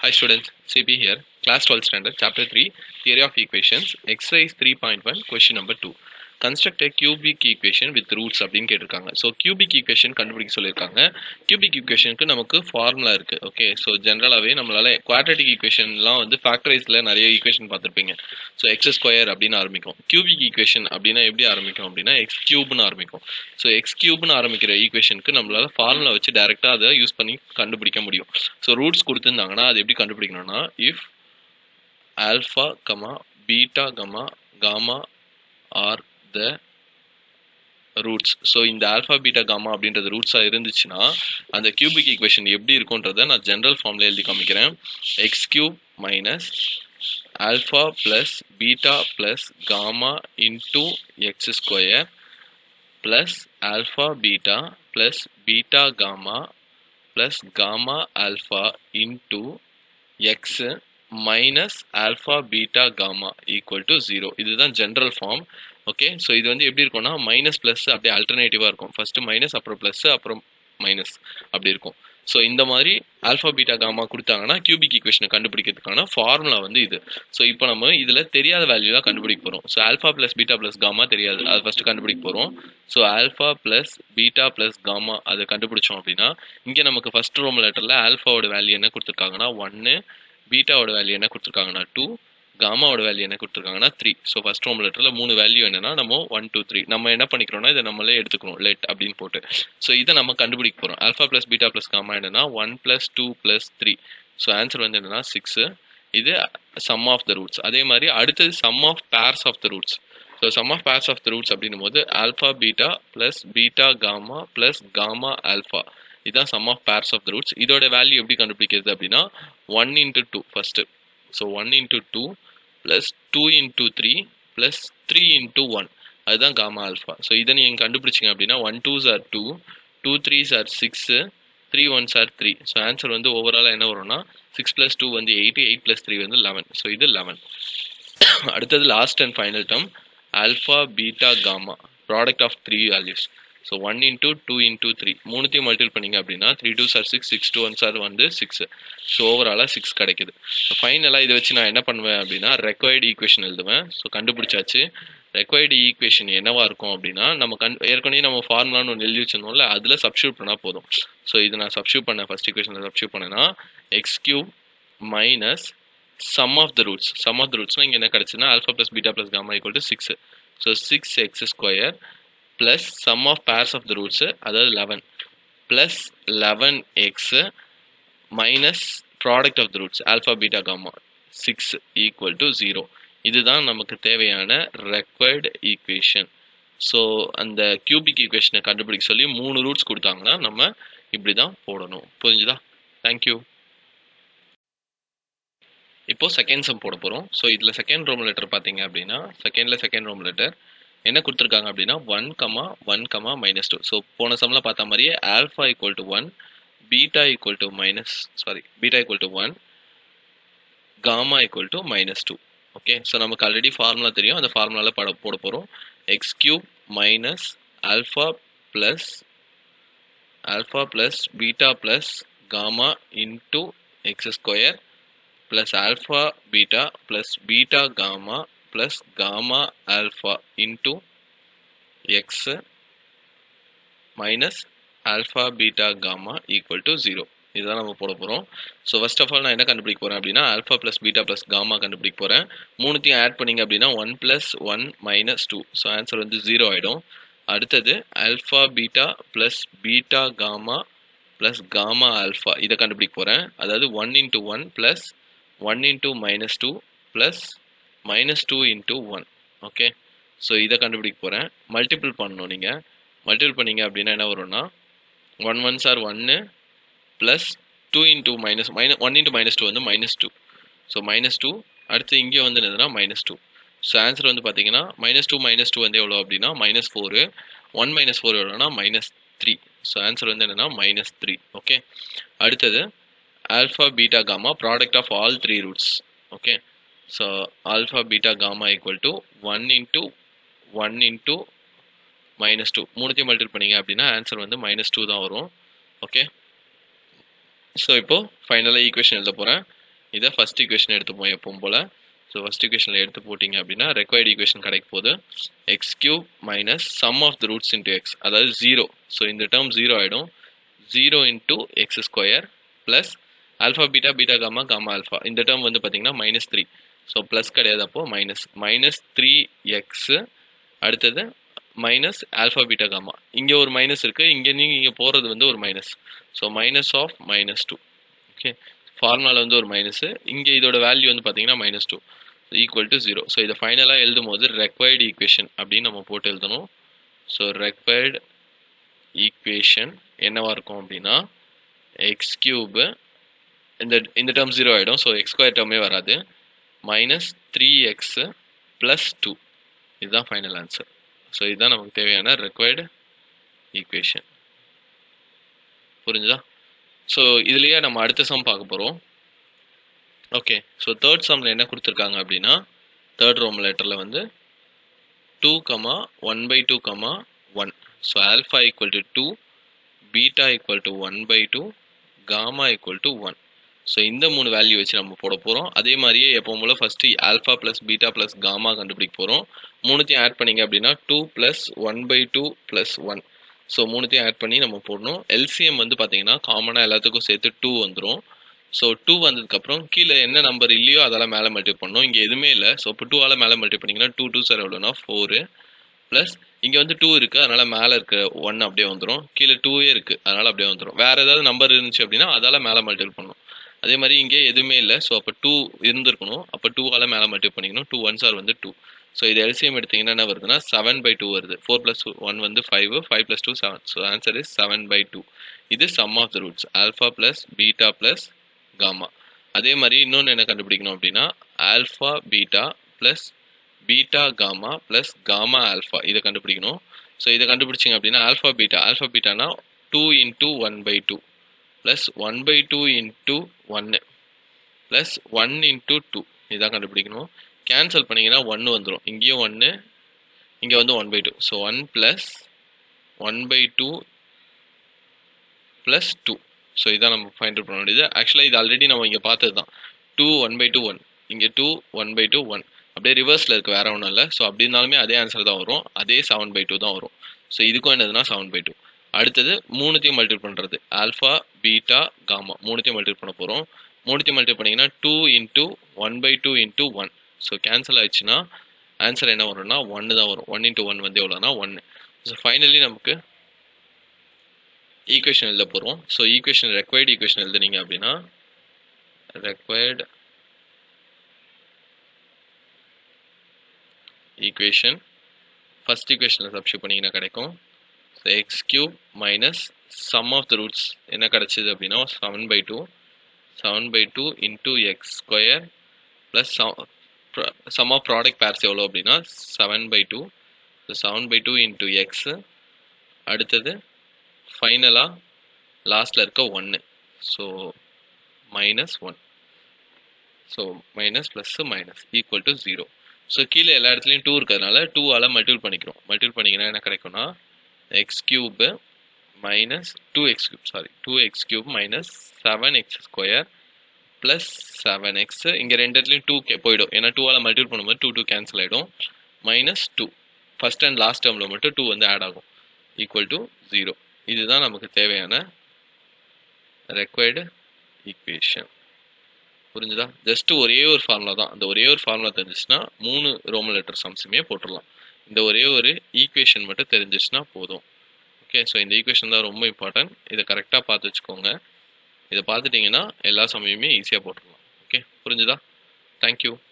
Hi students, CP here, class 12 standard, chapter 3, theory of equations, exercise 3.1, question number 2. Construct a cubic equation with roots அப்படின்னு கேட்டிருக்காங்க so cubic equation கண்டுபிடிக்க சொல்லியிருக்காங்க cubic equationக்கு நமக்கு formula இருக்கு okay so ஜென்ரலாகவே நம்மளால quadratic equationலாம் வந்து ஃபேக்டரைஸில் நிறைய ஈக்குவேஷன் பார்த்துருப்பீங்க ஸோ எக்ஸ் ஸ்கொயர் அப்படின்னு ஆரம்பிக்கும் cubic equation அப்படின்னா எப்படி ஆரம்பிக்கும் அப்படின்னா எக்ஸ் கியூப்னு ஆரம்பிக்கும் ஸோ எக்ஸ் கியூப்னு ஆரம்பிக்கிற ஈக்குவேஷனுக்கு நம்மளால ஃபார்முலா வச்சு டேரெக்டாக அதை யூஸ் பண்ணி கண்டுபிடிக்க முடியும் ஸோ ரூட்ஸ் கொடுத்துருந்தாங்கன்னா அது எப்படி கண்டுபிடிக்கணும்னா if alpha comma beta comma gamma are the roots so இந்த ஆல்ஃபா பீட்டா காமா அப்படின்றது ரூட்ஸாக இருந்துச்சுன்னா அந்த கியூபிக் ஈக்குவேஷன் எப்படி இருக்குன்றதை நான் ஜென்ரல் ஃபார்மில் எழுதி காமிக்கிறேன் x cube minus alpha plus beta plus gamma into x square plus alpha beta plus beta gamma plus gamma alpha into x minus alpha beta gamma equal to zero இதுதான் general form okay so இது வந்து எப்படி இருக்கும்னா minus plus அப்படியே அல்டர்னேட்டிவாக இருக்கும் first minus அப்புறம் plus அப்புறம் மைனஸ் அப்படி இருக்கும் ஸோ இந்த மாதிரி ஆல்ஃபா பீட்டா காமா கொடுத்தாங்கன்னா கியூபிக் ஈக்குவேஷனை கண்டுபிடிக்கிறதுக்கான ஃபார்முலா வந்து இது ஸோ இப்போ நம்ம இதில் தெரியாத வேல்யூ தான் கண்டுபிடிக்க போகிறோம் so alpha plus beta plus gamma தெரியாது அது ஃபஸ்ட்டு கண்டுபிடிக்க போகிறோம் so alpha plus beta plus gamma அதை கண்டுபிடிச்சோம் அப்படின்னா இங்கே நமக்கு ஃபஸ்ட் ரோம் லெட்டரில் ஆல்ஃபாவோட வேல்யூ என்ன கொடுத்துருக்காங்கன்னா ஒன்று பீட்டாவோட வேல்யூ என்ன கொடுத்துருக்காங்கன்னா டூ காமாவோட வேல்யூ என்ன கொடுத்துருக்காங்கன்னா த்ரீ ஸோ ஃபஸ்ட் ரோம் லெட்டரில் மூணு வேல்யூ என்னன்னா நம்ம ஒன் டூ த்ரீ நம்ம என்ன பண்ணிக்கிறோம்னா இதை நம்மளே எடுத்துக்கணும் லெட் அப்படின்னு போட்டு ஸோ இதை நம்ம கண்டுபிடிக்க போகிறோம் alpha plus beta plus gamma என்னன்னா one plus two plus three so answer வந்து என்னன்னா சிக்ஸு இது சம் ஆஃப் த ரூட்ஸ் அதே மாதிரி அடுத்தது sum of pairs of the roots so sum of pairs of the roots அப்படின்னும் போது alpha beta plus beta gamma plus gamma alpha இதுதான் sum of pairs of the roots இதோட value எப்படி கண்டுபிடிக்கிறது அப்படின்னா one into two first so one into two plus two into three plus three into one அதுதான் gamma alpha so இதை நீங்கள் கண்டுபிடிச்சிங்க அப்படின்னா one twos are two two threes R six three ones are three so answer வந்து ஓவராலாக என்ன வரும்னா six plus two வந்து எயிட் எயிட் ப்ளஸ் த்ரீ வந்து லெவன் ஸோ இது லெவன் அடுத்தது last and final term alpha beta gamma product of three values so one into two into three மூணுத்தையும் multiple பண்ணிங்க அப்படின்னா three two are six six two one are வந்து six so ஓவராலாக six கிடைக்குது so ஃபைனலாக இதை வச்சு நான் என்ன பண்ணுவேன் அப்படின்னா ரெக்வயர்டு ஈக்குவேஷன் எழுதுவேன் ஸோ கண்டுபிடிச்சாச்சு ரெக்வயர்டு ஈக்குவேஷன் என்னவா இருக்கும் அப்படின்னா நம்ம கண் ஏற்கனவே நம்ம ஃபார்முலான்னு ஒன்று எழுதி வச்சிருந்தோம்ல அதில் சப்ஸ்டியூட் பண்ணால் போதும் ஸோ இது நான் சப்ஸ்டியூட் பண்ணேன் ஃபர்ஸ்ட் ஈக்குவேஷனில் சப்ஸ்டியூட் பண்ணேன்னா x cube minus sum of the roots sum of the ரூட்ஸ்னால் இங்கே என்ன கிடச்சுன்னா alpha plus beta plus gamma equal to six so six x square plus sum of pairs of the roots அதாவது eleven plus eleven x minus product of the roots alpha beta gamma six equal to zero இதுதான் நமக்கு தேவையான required equation so அந்த cubic ஈக்குவேஷனை கண்டுபிடிக்க சொல்லி மூணு roots கொடுத்தாங்கன்னா நம்ம இப்படி தான் போடணும் புரிஞ்சுதா தேங்க்யூ இப்போ செகண்ட் சம் போட போகிறோம் ஸோ இதில் செகண்ட் ரோம் லெட்டர் பார்த்தீங்க அப்படின்னா செகண்டில் செகண்ட் ரோம் லெட்டர் என்ன கொடுத்துருக்காங்க அப்படின்னா one comma one comma minus two so போன சம்மில் பார்த்த மாதிரியே alpha equal to one beta equal to minus sorry beta equal to one gamma equal to minus two okay so நமக்கு ஆல்ரெடி ஃபார்முலா தெரியும் அந்த ஃபார்முலாவில் பட போட போகிறோம் x cube minus alpha plus alpha plus beta plus gamma into x square plus alpha beta plus beta gamma plus gamma alpha into x minus alpha beta gamma equal to 0 இதுதான் நம்ம போட போகிறோம் ஸோ ஃபர்ஸ்ட் ஆஃப் ஆல் நான் என்ன கண்டுபிடிக்க போகிறேன் அப்படின்னா alpha plus beta plus gamma கண்டுபிடிக்க போகிறேன் மூணுத்தையும் ஆட் பண்ணிங்க அப்படின்னா one plus one minus two so answer வந்து ஜீரோ ஆகிடும் அடுத்தது alpha beta plus beta gamma plus gamma alpha இதை கண்டுபிடிக்க போகிறேன் அதாவது one into one plus one into minus two plus minus two into one okay so இதை கண்டுபிடிக்க போகிறேன் மல்டிபிள் பண்ணணும் நீங்கள் மல்டிபிள் பண்ணீங்க அப்படின்னா என்ன வரும்னா ஒன் ஒன் சார் ஒன்று plus two into minus minus one into minus two வந்து minus two so minus two அடுத்து இங்கே வந்து என்னதுன்னா மைனஸ் டூ ஸோ ஆன்சர் வந்து பார்த்தீங்கன்னா மைனஸ் டூ மைனஸ் டூ வந்து எவ்வளோ அப்படின்னா minus four one minus four எவ்வளோனா மைனஸ் த்ரீ ஸோ ஆன்சர் வந்து என்னென்னா மைனஸ் த்ரீ ஓகே அடுத்தது alpha beta gamma product of all three roots okay So alpha beta gamma equal to 1 into 1 into minus two மூணுத்தையும் multiple பண்ணீங்க அப்படின்னா answer வந்து minus two தான் வரும் ஓகே ஸோ இப்போ ஃபைனலாக ஈக்குவேஷன் எழுத போகிறேன் இதை ஃபர்ஸ்ட் ஈக்குவேஷன் எடுத்துப்போம் எப்பவும் போல் ஸோ ஃபர்ஸ்ட் ஈக்குவேஷனில் எடுத்து போட்டிங்க அப்படின்னா ரெக்வயர்ட் ஈக்குவேஷன் கிடைக்க போகுது x cube minus sum of the roots into x அதாவது ஜீரோ ஸோ இந்த டேர்ம் ஜீரோ ஆகிடும் zero into x square plus alpha beta beta gamma gamma alpha இந்த டேர்ம் வந்து பார்த்தீங்கன்னா மைனஸ் த்ரீ ஸோ ப்ளஸ் கிடையாது அப்போ மைனஸ் மைனஸ் த்ரீ எக்ஸு அடுத்தது minus alpha beta gamma இங்கே ஒரு மைனஸ் இருக்குது இங்கே நீங்கள் இங்கே போகிறது வந்து ஒரு minus so minus of minus two okay ஃபார்முலாவில் வந்து ஒரு மைனஸு இங்கே இதோட வேல்யூ வந்து பார்த்தீங்கன்னா minus two equal to zero so இதை ஃபைனலாக எழுதும் போது ரெக்வயர்டு ஈக்குவேஷன் அப்படின்னு நம்ம போட்டு எழுதணும் ஸோ ரெக்வயர்டு ஈக்குவேஷன் என்னவா இருக்கும் அப்படின்னா எக்ஸ் கியூபு இந்த இந்த டேர்ம் ஜீரோ ஆகிடும் ஸோ எக்ஸ் ஸ்கொயர் டேர்மே வராது minus three x plus two இதுதான் ஃபைனல் ஆன்சர் ஸோ இதுதான் நமக்கு தேவையான ரெக்வயர்டு ஈக்குவேஷன் புரிஞ்சுதா ஸோ இதுலேயே நம்ம அடுத்த சம் பார்க்க போகிறோம் ஓகே ஸோ தேர்ட் சம்மில் என்ன கொடுத்துருக்காங்க அப்படின்னா தேர்ட் ரோம் லெட்டரில் வந்து two comma one by two comma one so alpha equal to two beta equal to one by two gamma equal to one so இந்த மூணு வேல்யூ வச்சு நம்ம போட போகிறோம் அதே மாதிரியே எப்போ போல் first alpha plus beta plus gamma கண்டுபிடிக்க போகிறோம் மூணுத்தையும் ஆட் பண்ணிங்க அப்படின்னா two plus one by two plus one so மூணுத்தையும் ஆட் பண்ணி நம்ம போடணும் எல்சிஎம் வந்து பார்த்தீங்கன்னா காமனாக எல்லாத்துக்கும் சேர்த்து டூ வந்துடும் ஸோ டூ வந்ததுக்கப்புறம் கீழே என்ன நம்பர் இல்லையோ அதெல்லாம் மேலே மல்டி பண்ணணும் இங்கே எதுவுமே இல்லை ஸோ இப்போ டூவால் மேலே மல்டி பண்ணிங்கன்னா டூ டூ சார் எவ்வளோனா ஃபோரு ப்ளஸ் இங்கே வந்து டூ இருக்குது அதனால் மேலே இருக்க ஒன் அப்படியே வந்துடும் கீழே டூவே இருக்குது அதனால் அப்படியே வந்துடும் வேறு ஏதாவது நம்பர் இருந்துச்சு அப்படின்னா அதால் மேலே மல்டிபிள் பண்ணணும் அதே மாதிரி இங்கே எதுவுமே இல்லை ஸோ அப்போ டூ இருந்திருக்கணும் அப்போ டூவால் மேலே மல்டிபிள் பண்ணிக்கணும் டூ ஒன் சார் வந்து டூ ஸோ இது எல்சிஎம் எடுத்தீங்கன்னா என்ன வருதுன்னா செவன் பை டூ வருது ஃபோர் ப்ளஸ் ஒன் வந்து five five plus two seven so answer is seven by two இது sum of the roots alpha plus beta plus gamma அதே மாதிரி இன்னொன்று என்ன கண்டுபிடிக்கணும் அப்படின்னா alpha beta plus beta gamma plus gamma alpha இதை கண்டுபிடிக்கணும் ஸோ இதை கண்டுபிடிச்சிங்க அப்படின்னா ஆல்ஃபா பீட்டா ஆல்ஃபா பீட்டானா two into one by two plus one by two into ஒன்று ப்ளஸ் ஒன் இன்டூ டூ இதான் கண்டுபிடிக்கணும் கேன்சல் பண்ணிங்கன்னா ஒன்று வந்துடும் இங்கேயும் ஒன்று இங்கே வந்து one by two so one plus one by two plus two so இதான் நம்ம ஃபைண்ட் அவுட் பண்ண வேண்டியது ஆக்சுவலாக இது ஆல்ரெடி நம்ம இங்கே பார்த்தது தான் two one by two one இங்கே two one by two one அப்படியே ரிவர்ஸில் இருக்குது வேறு ஒன்றும் இல்லை ஸோ அப்படி இருந்தாலுமே அதே ஆன்சர் தான் வரும் அதே செவன் பை டூ தான் வரும் ஸோ இதுக்கும் என்னதுன்னா செவன் பை டூ அடுத்தது மூணுத்தையும் மல்டிபிள் பண்ணுறது ஆல்ஃபா பீட்டா காமா மூணுத்தையும் மல்டிபிள் பண்ண போகிறோம் மூணுத்தையும் மல்டிபிள் பண்ணிங்கன்னா two into one by two into one so cancel ஆயிடுச்சுன்னா ஆன்சர் என்ன வரும்னா ஒன்று தான் வரும் ஒன் இன்ட்டு ஒன் வந்து எவ்வளோனா ஒன்று ஸோ ஃபைனலி நமக்கு ஈக்குவேஷன் எழுத போகிறோம் ஸோ ஈக்குவேஷன் ரெக்வயர்டு ஈக்குவேஷன் எழுதுனீங்க அப்படின்னா ரெக்வயர்டு ஈக்குவேஷன் ஃபஸ்ட் ஈக்குவேஷனில் சப்ஸ்டியூட் பண்ணிங்கன்னா கிடைக்கும் so x cube minus sum of the roots என்ன கிடச்சிது அப்படின்னா seven by two seven by two into x square plus sum of product pairs எவ்வளோ அப்படின்னா seven by two so seven by two into x அடுத்தது ஃபைனலாக லாஸ்ட்டில் இருக்க ஒன்று so minus one so minus plus minus equal to zero so கீழே எல்லா இடத்துலையும் டூ இருக்கிறதுனால டூவால் மல்டிபிள் பண்ணிக்கிறோம் மல்டிபிள் பண்ணிங்கன்னா என்ன கிடைக்கும்னா x cube minus two x cube sorry two x cube minus seven x square plus seven x இங்கே ரெண்டு இடத்துலையும் டூ கே போயிடும் ஏன்னா டூவால் மல்டிபிள் பண்ணும்போது டூ டூ கேன்சல் ஆகிடும் minus two first and last டேர்மில் மட்டும் டூ வந்து ஆட் ஆகும் ஈக்குவல் டு ஜீரோ இதுதான் நமக்கு தேவையான ரெக்வயர்டு ஈக்குவேஷன் புரிஞ்சுதா ஜஸ்ட் ஒரே ஒரு ஃபார்முலா தான் அந்த ஒரே ஒரு ஃபார்முலா தெரிஞ்சிச்சுன்னா மூணு ரோமன் லெட்டர் சம்ஸுமே போட்டுடலாம் இந்த ஒரே ஒரு ஈக்குவேஷன் மட்டும் தெரிஞ்சிச்சுன்னா போதும் ஓகே ஸோ இந்த ஈக்குவேஷன் தான் ரொம்ப இம்பார்ட்டன்ட் இதை கரெக்டாக பார்த்து வச்சுக்கோங்க இதை பார்த்துட்டிங்கன்னா எல்லா சமயமே ஈஸியாக போட்டுடலாம் ஓகே புரிஞ்சுதா தேங்க்யூ